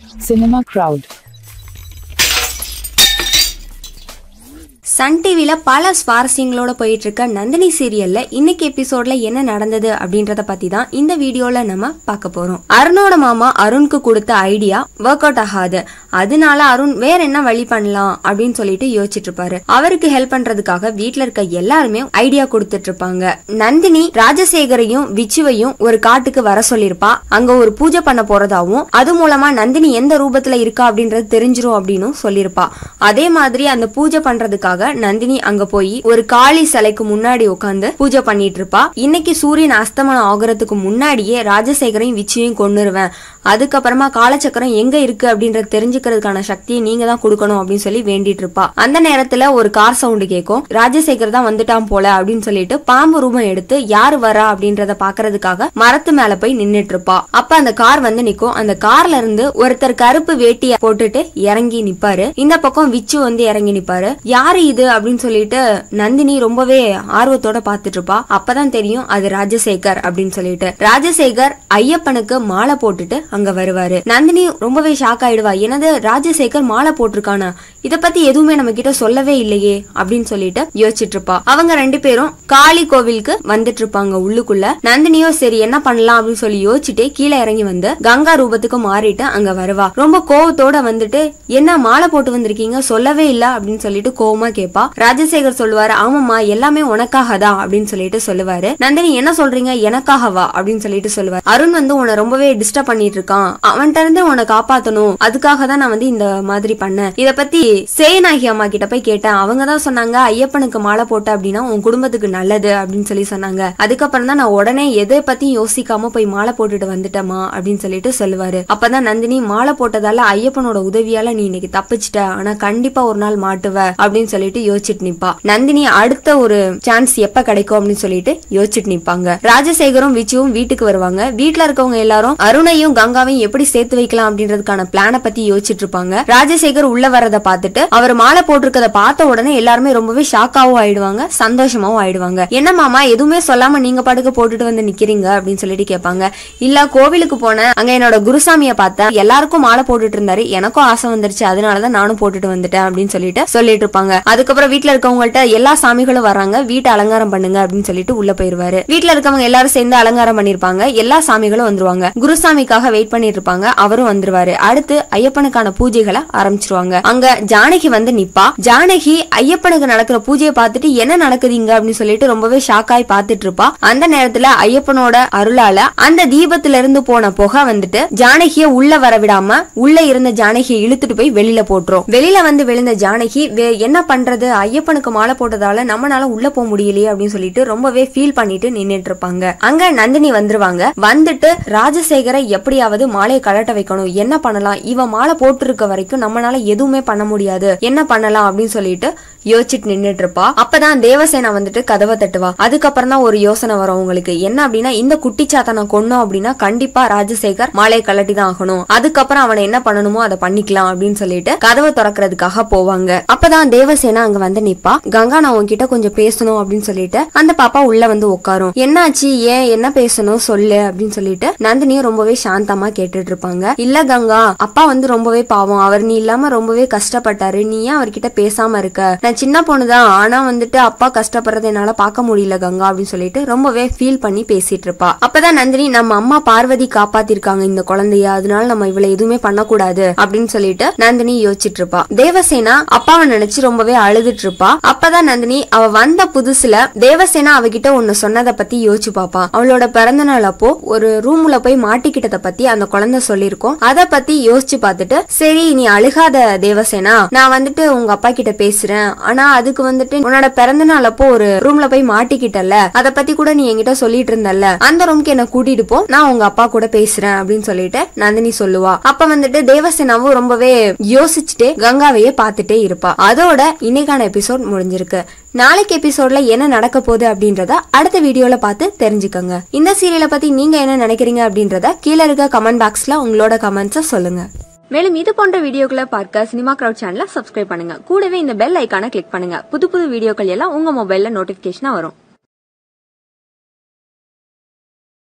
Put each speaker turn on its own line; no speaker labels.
Cinema Crowd.
Sun டிவில பல சுவாரஸ்யங்களோட போயிட்டு இருக்க நந்தினி சீரியல்ல இன்னைக்கு எபிசோட்ல என்ன நடந்தது அப்படின்றத பத்தி தான் இந்த வீடியோல நம்ம பார்க்க போறோம் அருணோட மாமா அருணுக்கு கொடுத்த ஐடியா ஒர்க் அவுட் ஆகாது அதனால அருண் வேற என்ன வழி பண்ணலாம் அப்படின்னு சொல்லிட்டு யோசிச்சுட்டு இருப்பாரு அவருக்கு ஹெல்ப் பண்றதுக்காக வீட்ல இருக்க எல்லாருமே ஐடியா கொடுத்துட்டு இருப்பாங்க நந்தினி ராஜசேகரையும் விச்சுவையும் ஒரு காட்டுக்கு வர சொல்லிருப்பா அங்க ஒரு பூஜை பண்ண போறதாவும் அது மூலமா நந்தினி எந்த ரூபத்துல இருக்கா அப்படின்றது தெரிஞ்சிரும் அப்படின்னு சொல்லிருப்பா அதே மாதிரி அந்த பூஜை பண்றதுக்காக நந்தினி அங்க போய் ஒரு காளி சிலைக்கு முன்னாடி உட்காந்து பூஜை பண்ணிட்டு இருப்பா இன்னைக்கு சூரியன் அஸ்தமனம் ஆகுறதுக்கு முன்னாடியே ராஜசேகரையும் விச்சியும் கொன்னுருவேன் அதுக்கப்புறமா காலச்சக்கரம் எங்க இருக்கு அப்படின்றத தெரிஞ்சுக்கிறதுக்கான சக்தியை நீங்க தான் கொடுக்கணும் அப்படின்னு சொல்லி வேண்டிட்டு இருப்பா அந்த நேரத்துல ஒரு கார் சவுண்டு கேட்கும் ராஜசேகர் தான் வந்துட்டான் போல அப்படின்னு சொல்லிட்டு பாம்பு ரூபம் எடுத்து யாரு வரா அப்படின்றத பாக்குறதுக்காக மரத்து மேல போய் நின்னுட்டு இருப்பா அப்ப அந்த கார் வந்து நிக்கும் அந்த கார்ல இருந்து ஒருத்தர் கருப்பு வேட்டிய போட்டுட்டு இறங்கி நிப்பாரு இந்த பக்கம் விச்சு வந்து இறங்கி நிப்பாரு யாரு இது அப்படின்னு சொல்லிட்டு நந்தினி ரொம்பவே ஆர்வத்தோட பாத்துட்டு இருப்பா அப்பதான் தெரியும் அது ராஜசேகர் அப்படின்னு சொல்லிட்டு ராஜசேகர் ஐயப்பனுக்கு மாலை போட்டுட்டு அங்க வருவாரு நந்தினி ரொம்பவே ஷாக் ஆயிடுவா எனது ராஜசேகர் மாலை போட்டிருக்கானா இத பத்தி எதுவுமே நம்ம கிட்ட சொல்லவே இல்லையே அப்படின்னு சொல்லிட்டு யோசிச்சுட்டு இருப்பா அவங்க ரெண்டு பேரும் காளி கோவிலுக்கு வந்துட்டு இருப்பாங்க உள்ளுக்குள்ள நந்தினியோ சரி என்ன பண்ணலாம் அப்படின்னு சொல்லி யோசிச்சுட்டே கீழே இறங்கி வந்து கங்கா ரூபத்துக்கு மாறிட்டு அங்க வருவா ரொம்ப கோவத்தோட வந்துட்டு என்ன மாலை போட்டு வந்திருக்கீங்க சொல்லவே இல்ல அப்படின்னு சொல்லிட்டு கோவமா கேப்பா ராஜசேகர் சொல்லுவாரு ஆமாம்மா எல்லாமே உனக்காக தான் அப்படின்னு சொல்லிட்டு சொல்லுவாரு நந்தினி என்ன சொல்றீங்க எனக்காகவா அப்படின்னு சொல்லிட்டு சொல்லுவாரு அருண் வந்து உன்னை ரொம்பவே டிஸ்டர்ப் பண்ணிட்டு இருக்கான் அவன்கிட்ட இருந்து உன்னை காப்பாத்தணும் அதுக்காக தான் நான் வந்து இந்த மாதிரி பண்ணேன் இத பத்தி சேனாகி அம்மா கிட்ட போய் கேட்டேன் அவங்க தான் சொன்னாங்க ஐயப்பனுக்கு மாலை போட்ட அப்படின்னா உன் குடும்பத்துக்கு நல்லது அப்படின்னு சொல்லி சொன்னாங்க அதுக்கப்புறம் தான் நான் உடனே எதை பத்தியும் யோசிக்காம போய் மாலை போட்டுட்டு வந்துட்டேமா அப்படின்னு சொல்லிட்டு சொல்லுவாரு அப்பதான் நந்தினி மாலை போட்டதால ஐயப்பனோட உதவியால நீ இன்னைக்கு தப்பிச்சிட்ட ஆனா கண்டிப்பா ஒரு நாள் மாட்டுவ அப்படின்னு சொல்லிட்டு யோசிச்சுட்டு நிப்பா நந்தினி அடுத்த ஒரு சான்ஸ் எப்ப கிடைக்கும் அப்படின்னு சொல்லிட்டு யோசிச்சுட்டு நிப்பாங்க ராஜசேகரும் விச்சுவும் வீட்டுக்கு வருவாங்க வீட்டுல இருக்கவங்க எல்லாரும் அருணையும் கங்காவையும் எப்படி சேர்த்து வைக்கலாம் அப்படின்றதுக்கான பிளான பத்தி யோசிச்சுட்டு இருப்பாங்க ராஜசேகர் உள்ள வரத பார்த்துட்டு அவர் மாலை போட்டிருக்கத பார்த்த உடனே எல்லாருமே ரொம்பவே ஷாக்காவும் ஆயிடுவாங்க சந்தோஷமாவும் ஆயிடுவாங்க என்ன மாமா எதுவுமே சொல்லாம நீங்க பாட்டுக்கு போட்டுட்டு வந்து நிக்கிறீங்க அப்படின்னு சொல்லிட்டு கேட்பாங்க இல்ல கோவிலுக்கு போனேன் அங்க என்னோட குருசாமிய பார்த்தேன் எல்லாருக்கும் மாலை போட்டுட்டு இருந்தாரு எனக்கும் ஆசை வந்துருச்சு அதனாலதான் நானும் போட்டுட்டு வந்துட்டேன் அப்படின்னு சொல்லிட்டு சொல்லிட்டு இருப்பாங்க அதுக்கப்புறம் வீட்டுல இருக்கவங்கள்ட்ட எல்லா சாமிகளும் வராங்க வீட்டை அலங்காரம் பண்ணுங்க அப்படின்னு சொல்லிட்டு உள்ள போயிருவாரு வீட்டுல இருக்கவங்க எல்லாரும் சேர்ந்து அலங்காரம் பண்ணிருப்பாங்க எல்லா சாமிகளும் வந்துருவாங்க குருசாமிக்காக வெயிட் பண்ணிட்டு இருப்பாங்க அவரும் வந்துருவாரு அடுத்து ஐயப்பனுக்கான பூஜைகளை ஆரம்பிச்சிருவாங்க அங்க ஜானகி வந்து நிப்பா ஜானகி ஐயப்பனுக்கு நடக்கிற பூஜையை பார்த்துட்டு என்ன நடக்குதுங்க அப்படின்னு சொல்லிட்டு ரொம்பவே ஷாக்காய் பார்த்துட்டு இருப்பா அந்த நேரத்துல ஐயப்பனோட அருளால அந்த தீபத்துல இருந்து போன புகை வந்துட்டு ஜானகிய உள்ள வர விடாம உள்ள இருந்த ஜானகியை இழுத்துட்டு போய் வெளியில போட்டுரும் வெளியில வந்து விழுந்த ஜானகி வே- என்ன பண்றது ஐயப்பனுக்கு மாலை போட்டதால நம்மனால உள்ள போக முடியலையே அப்படின்னு சொல்லிட்டு ரொம்பவே ஃபீல் பண்ணிட்டு நின்னுட்டு இருப்பாங்க அங்க நந்தினி வந்துருவாங்க வந்துட்டு ராஜசேகரை எப்படியாவது மாலையை கழட்ட வைக்கணும் என்ன பண்ணலாம் இவன் மாலை போட்டிருக்க வரைக்கும் நம்மனால எதுவுமே பண்ண முடியாது என்ன பண்ணலாம் அப்படின்னு சொல்லிட்டு யோசிச்சுட்டு நின்னுட்டு இருப்பா அப்பதான் தேவசேனா வந்துட்டு கதவை தட்டுவா அதுக்கப்புறம் தான் ஒரு யோசனை வரும் உங்களுக்கு என்ன அப்படின்னா இந்த குட்டிச்சாத்தனை கொன்னோம் அப்படின்னா கண்டிப்பா ராஜசேகர் மாலையை கழட்டி தான் ஆகணும் அதுக்கப்புறம் அவனை என்ன பண்ணணுமோ அதை பண்ணிக்கலாம் அப்படின்னு சொல்லிட்டு கதவை திறக்கிறதுக்காக போவாங்க அப்பதான் தேவசேனா அங்க வந்து நிப்பா கங்கா நான் உன்கிட்ட கொஞ்சம் பேசணும் அப்படின்னு சொல்லிட்டு அந்த பாப்பா உள்ள வந்து உட்காரும் என்னாச்சு ஏன் என்ன பேசணும் சொல்லு அப்படின்னு சொல்லிட்டு நந்தினியும் ரொம்பவே சாந்தமா கேட்டுட்டு இருப்பாங்க இல்ல கங்கா அப்பா வந்து ரொம்பவே பாவம் அவர் நீ இல்லாம ரொம்பவே கஷ்டப்பட்டாரு நீ ஏன் அவர்கிட்ட பேசாம இருக்க நான் சின்ன பொண்ணுதான் ஆனா வந்துட்டு அப்பா கஷ்டப்படுறத என்னால பார்க்க முடியல கங்கா அப்படின்னு சொல்லிட்டு ரொம்பவே ஃபீல் பண்ணி பேசிட்டு இருப்பா அப்பதான் நந்தினி நம்ம அம்மா பார்வதி காப்பாத்திருக்காங்க இந்த குழந்தைய அதனால நம்ம இவளை எதுவுமே பண்ணக்கூடாது அப்படின்னு சொல்லிட்டு நந்தினி யோசிச்சுட்டு இருப்பா தேவசேனா அப்பாவை நினைச்சு ரொம்பவே அழுதுட்டு இருப்பா அப்பதான் நந்தினி அவ வந்த புதுசுல தேவசேனா அவகிட்ட ஒண்ணு சொன்னதை பத்தி யோசிச்சு பாப்பா அவளோட பிறந்த நாள் அப்போ ஒரு ரூம்ல போய் மாட்டிக்கிட்டத பத்தி அந்த குழந்தை சொல்லிருக்கோம் அத பத்தி யோசிச்சு பார்த்துட்டு சரி நீ அழுகாத தேவசேனா நான் வந்துட்டு உங்க அப்பா கிட்ட பேசுறேன் ஆனா அதுக்கு வந்துட்டு உன்னோட பிறந்த நாள் அப்போ ஒரு ரூம்ல போய் மாட்டிக்கிட்டல அத பத்தி கூட நீ என்கிட்ட சொல்லிட்டு இருந்தல்ல அந்த ரூம்க்கு என்ன கூட்டிட்டு போ நான் உங்க அப்பா கூட பேசுறேன் அப்படின்னு சொல்லிட்டு நந்தினி சொல்லுவா அப்ப வந்துட்டு தேவசேனாவும் ரொம்பவே யோசிச்சுட்டே கங்காவையே பார்த்துட்டே இருப்பா அதோட இன்னைக்கான எபிசோட் முடிஞ்சிருக்கு நாளைக்கு எபிசோட்ல என்ன நடக்க போகுது அப்படின்றத அடுத்த வீடியோல பார்த்து தெரிஞ்சுக்கோங்க இந்த சீரியலை பத்தி நீங்க என்ன நினைக்கிறீங்க அப்படின்றத கீழே இருக்க கமெண்ட் பாக்ஸ்ல உங்களோட கமெண்ட்ஸை சொல்லுங்க மேலும் இது போன்ற வீடியோக்களை பார்க்க சினிமா கிரவுட் சேனலை சப்ஸ்கிரைப் பண்ணுங்க கூடவே இந்த பெல் ஐக்கானை கிளிக் பண்ணுங்க புது புது வீடியோக்கள் எல்லாம் உங்க மொபைல்ல நோட்டிபிகேஷனா வரும்